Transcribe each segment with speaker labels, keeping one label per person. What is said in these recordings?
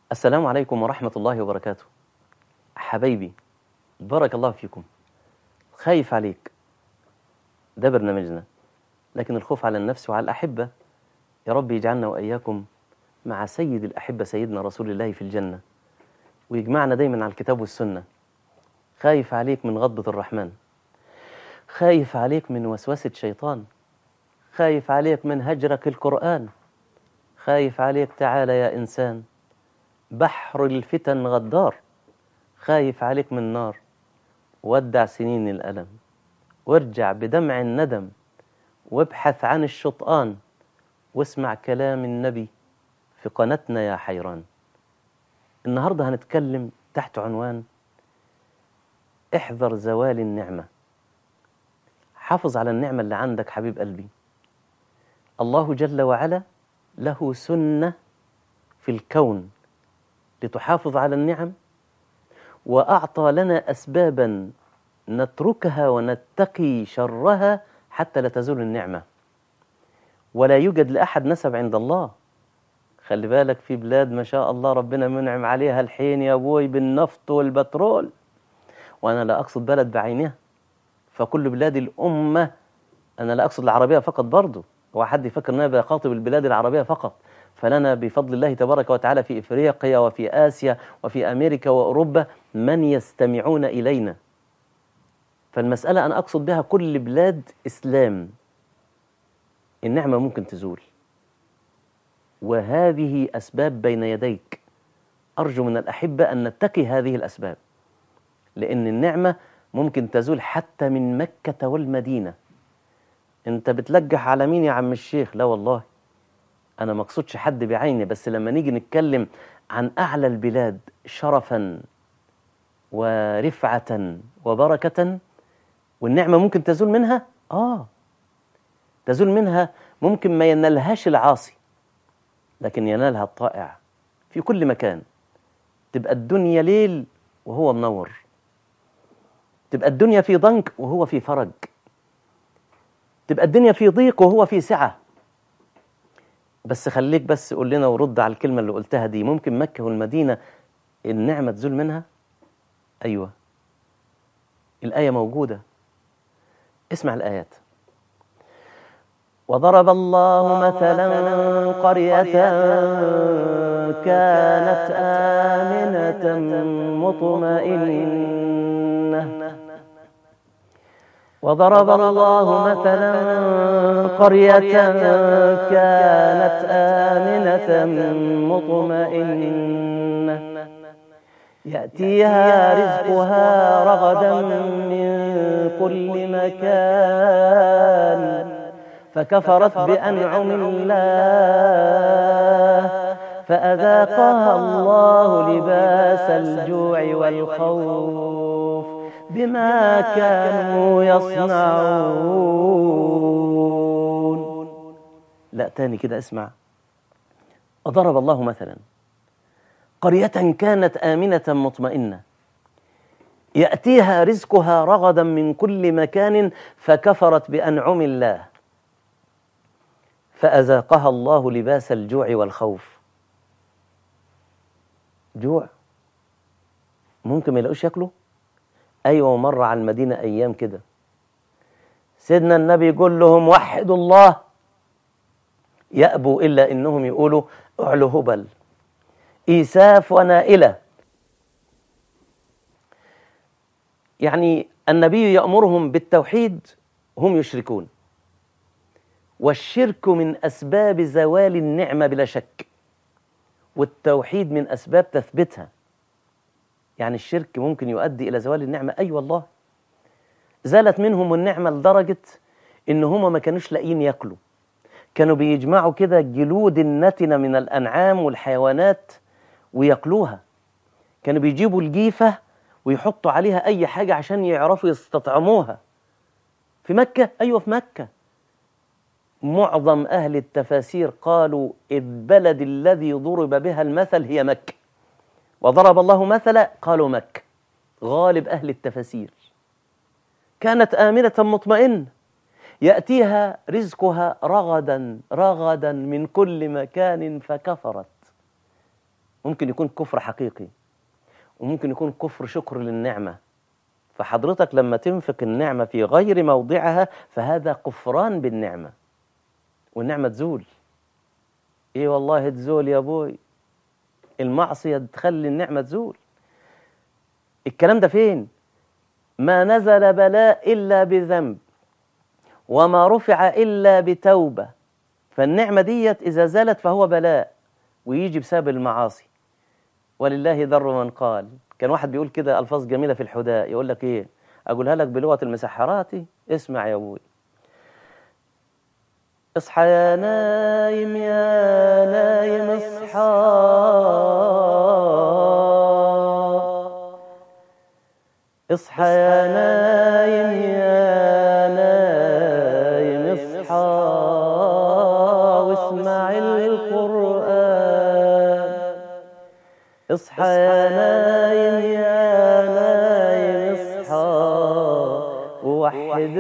Speaker 1: السلام عليكم ورحمة الله وبركاته حبايبي بارك الله فيكم خايف عليك ده برنامجنا لكن الخوف على النفس وعلى الأحبة يا رب يجعلنا وإياكم مع سيد الأحبة سيدنا رسول الله في الجنة ويجمعنا دايما على الكتاب والسنة خايف عليك من غضبة الرحمن خايف عليك من وسوسة شيطان خايف عليك من هجرك القرآن خايف عليك تعالى يا إنسان بحر الفتن غدار خايف عليك من نار ودع سنين الألم وارجع بدمع الندم وابحث عن الشطآن واسمع كلام النبي في قناتنا يا حيران النهاردة هنتكلم تحت عنوان احذر زوال النعمة حافظ على النعمة اللي عندك حبيب قلبي الله جل وعلا له سنة في الكون لتحافظ على النعم وأعطى لنا أسبابا نتركها ونتقي شرها حتى لا تزول النعمة ولا يوجد لأحد نسب عند الله خلي بالك في بلاد ما شاء الله ربنا منعم عليها الحين يا ابوي بالنفط والبترول وانا لا اقصد بلد بعينها فكل بلاد الامه انا لا اقصد العربيه فقط برضه هو حد يفكر ان انا بخاطب البلاد العربيه فقط فلنا بفضل الله تبارك وتعالى في افريقيا وفي اسيا وفي امريكا واوروبا من يستمعون الينا فالمساله انا اقصد بها كل بلاد اسلام النعمه ممكن تزول وهذه أسباب بين يديك أرجو من الأحبة أن نتقي هذه الأسباب لأن النعمة ممكن تزول حتى من مكة والمدينة أنت بتلجح على مين يا عم الشيخ لا والله أنا ما اقصدش حد بعيني بس لما نيجي نتكلم عن أعلى البلاد شرفا ورفعة وبركة والنعمة ممكن تزول منها آه تزول منها ممكن ما ينالهاش العاصي لكن ينالها الطائع في كل مكان تبقى الدنيا ليل وهو منور تبقى الدنيا في ضنك وهو في فرج تبقى الدنيا في ضيق وهو في سعة بس خليك بس قول لنا ورد على الكلمة اللي قلتها دي ممكن مكة والمدينة النعمة تزول منها أيوة الآية موجودة اسمع الآيات وضرب الله مثلا قرية كانت آمنة مطمئنة وضرب الله مثلا قرية كانت آمنة مطمئنة يأتيها رزقها رغدا من كل مكان فكفرت بأنعم الله فأذاقها الله لباس الجوع والخوف بما كانوا يصنعون لا تاني كده اسمع وضرب الله مثلا قرية كانت آمنة مطمئنة يأتيها رزقها رغدا من كل مكان فكفرت بأنعم الله فأذاقها الله لباس الجوع والخوف جوع ممكن ما يلاقوش ياكلوا أيوة مر على المدينة أيام كده سيدنا النبي يقول لهم وحدوا الله يأبوا إلا إنهم يقولوا اعلوا هبل إيساف ونائلة يعني النبي يأمرهم بالتوحيد هم يشركون والشرك من أسباب زوال النعمة بلا شك والتوحيد من أسباب تثبيتها يعني الشرك ممكن يؤدي إلى زوال النعمة أي أيوة والله زالت منهم النعمة لدرجة إن هما ما كانوش لاقيين ياكلوا كانوا بيجمعوا كده جلود النتنة من الأنعام والحيوانات وياكلوها كانوا بيجيبوا الجيفة ويحطوا عليها أي حاجة عشان يعرفوا يستطعموها في مكة أيوة في مكة معظم أهل التفاسير قالوا البلد الذي ضرب بها المثل هي مكة وضرب الله مثلا قالوا مكة غالب أهل التفاسير كانت آمنة مطمئنة يأتيها رزقها رغدا رغدا من كل مكان فكفرت ممكن يكون كفر حقيقي وممكن يكون كفر شكر للنعمة فحضرتك لما تنفق النعمة في غير موضعها فهذا كفران بالنعمة والنعمة تزول ايه والله تزول يا ابوي المعصية تخلي النعمة تزول الكلام ده فين ما نزل بلاء إلا بذنب وما رفع إلا بتوبة فالنعمة ديت إذا زالت فهو بلاء ويجي بسبب المعاصي ولله ذر من قال كان واحد بيقول كده ألفاظ جميلة في الحداء يقول لك إيه أقولها لك بلغة المسحرات اسمع يا أبوي اصحى يا نايم يا نايم اصحى اصحى يا نايم يا نايم اصحى واسمع القرآن اصحى يا نايم يا نايم اصحى ووحد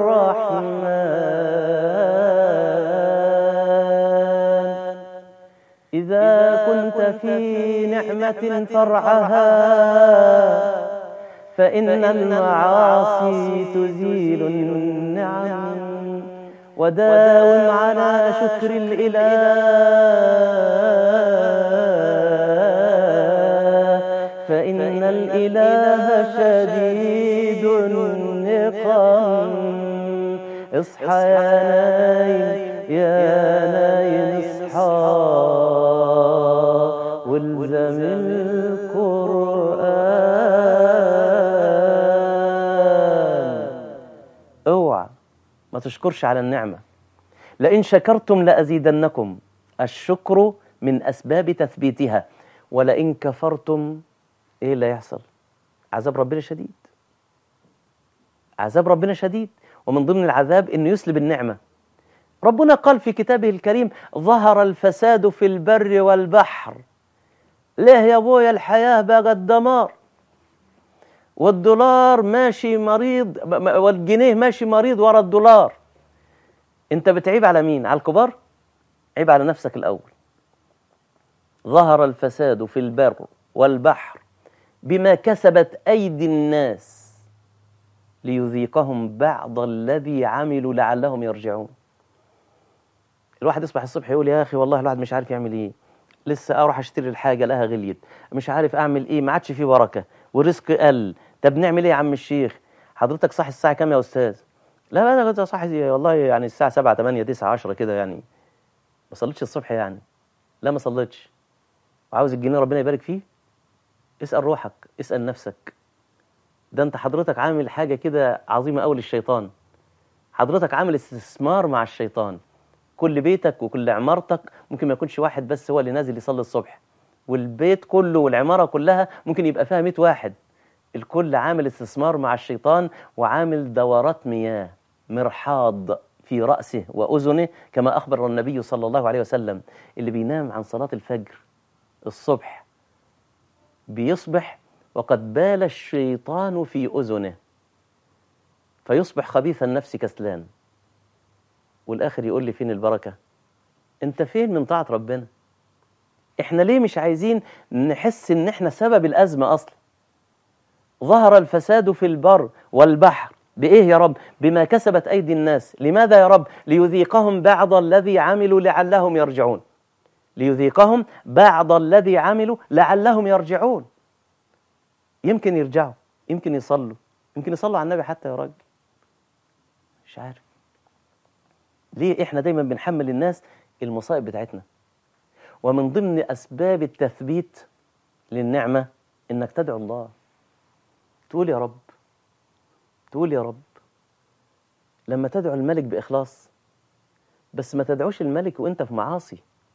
Speaker 1: الرحمن إذا كنت في نعمة فرعها فإن المعاصي تزيل النعم وداوم على شكر الإله فإن الإله شديد النقم اصحى يا نايم يا نايم اصحى والزم القرآن اوعى ما تشكرش على النعمة لئن شكرتم لأزيدنكم الشكر من أسباب تثبيتها ولئن كفرتم إيه اللي يحصل عذاب ربنا شديد عذاب ربنا شديد ومن ضمن العذاب انه يسلب النعمه ربنا قال في كتابه الكريم ظهر الفساد في البر والبحر ليه يا ابويا الحياه بقت دمار والدولار ماشي مريض والجنيه ماشي مريض ورا الدولار انت بتعيب على مين على الكبار عيب على نفسك الاول ظهر الفساد في البر والبحر بما كسبت ايدي الناس ليذيقهم بعض الذي عملوا لعلهم يرجعون الواحد يصبح الصبح يقول يا اخي والله الواحد مش عارف يعمل ايه لسه اروح اشتري الحاجه لها غليت مش عارف اعمل ايه ما عادش فيه بركه والرزق قل طب نعمل ايه يا عم الشيخ حضرتك صاحي الساعه كام يا استاذ لا انا كنت صاحي والله يعني الساعه 7 8 9 10 كده يعني ما صليتش الصبح يعني لا ما صليتش وعاوز الجنيه ربنا يبارك فيه اسال روحك اسال نفسك ده انت حضرتك عامل حاجه كده عظيمه قوي للشيطان حضرتك عامل استثمار مع الشيطان كل بيتك وكل عمارتك ممكن ما يكونش واحد بس هو اللي نازل يصلي الصبح والبيت كله والعماره كلها ممكن يبقى فيها 100 واحد الكل عامل استثمار مع الشيطان وعامل دورات مياه مرحاض في رأسه وأذنه كما أخبر النبي صلى الله عليه وسلم اللي بينام عن صلاة الفجر الصبح بيصبح وقد بال الشيطان في أذنه فيصبح خبيث النفس كسلان والآخر يقول لي فين البركة أنت فين من طاعة ربنا إحنا ليه مش عايزين نحس إن إحنا سبب الأزمة أصلا ظهر الفساد في البر والبحر بإيه يا رب بما كسبت أيدي الناس لماذا يا رب ليذيقهم بعض الذي عملوا لعلهم يرجعون ليذيقهم بعض الذي عملوا لعلهم يرجعون يمكن يرجعوا يمكن يصلوا يمكن يصلوا على النبي حتى يا راجل مش عارف ليه احنا دايما بنحمل الناس المصائب بتاعتنا ومن ضمن اسباب التثبيت للنعمه انك تدعو الله تقول يا رب تقول يا رب لما تدعو الملك باخلاص بس ما تدعوش الملك وانت في معاصي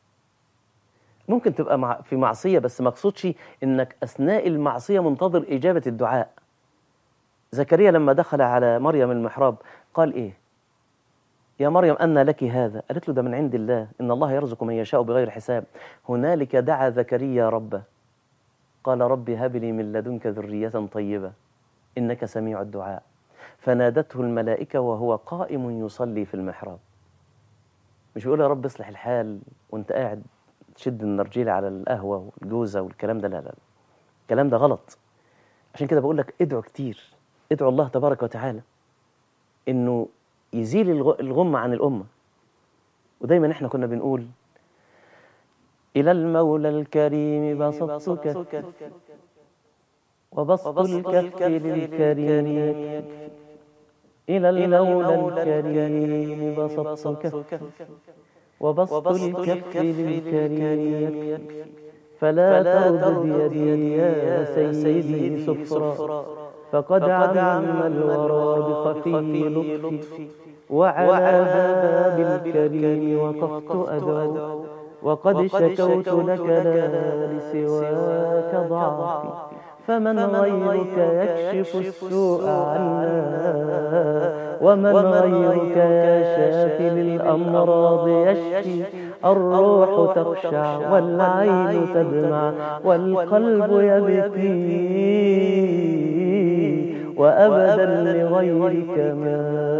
Speaker 1: ممكن تبقى مع في معصيه بس ما اقصدش انك اثناء المعصيه منتظر اجابه الدعاء زكريا لما دخل على مريم المحراب قال ايه يا مريم أن لك هذا قالت له ده من عند الله إن الله يرزق من يشاء بغير حساب هنالك دعا زكريا ربه قال رب هب لي من لدنك ذرية طيبة إنك سميع الدعاء فنادته الملائكة وهو قائم يصلي في المحراب مش بيقول يا رب اصلح الحال وانت قاعد تشد النرجيلة على القهوة والجوزة والكلام ده لا لا الكلام ده غلط عشان كده بقول لك ادعو كتير ادعو الله تبارك وتعالى انه يزيل الغ- الغمة عن الأمة ودايما احنا كنا بنقول إلى المولى الكريم بسطت كفي وبسط الكف للكريم إلى المولى الكريم بسطت كفي وبسط الكف للكريم فلا ترد بيدي يا سيدي سفرا فقد عم الورى بخفي لطفي وعلى باب الكريم وقفت أدعو وقد شكوت لك لا لسواك ضعفي فمن غيرك يكشف السوء عنا ومن غيرك يا شافي للأمراض يشفي الروح تخشع والعين تدمع والقلب يبكي وأبدا لغيرك ما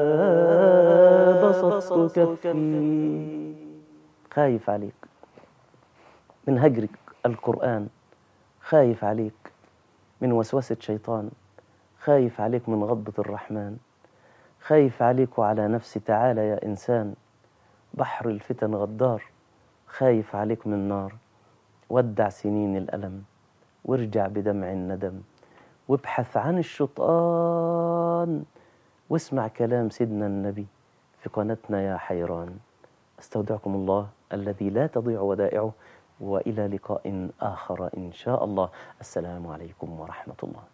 Speaker 1: بسطت كفي خايف عليك من هجرك القرآن خايف عليك من وسوسة شيطان خايف عليك من غضبة الرحمن خايف عليك وعلى نفسي تعالى يا إنسان بحر الفتن غدار خايف عليك من نار ودع سنين الألم وارجع بدمع الندم وابحث عن الشيطان واسمع كلام سيدنا النبي في قناتنا يا حيران استودعكم الله الذي لا تضيع ودائعه والى لقاء اخر ان شاء الله السلام عليكم ورحمه الله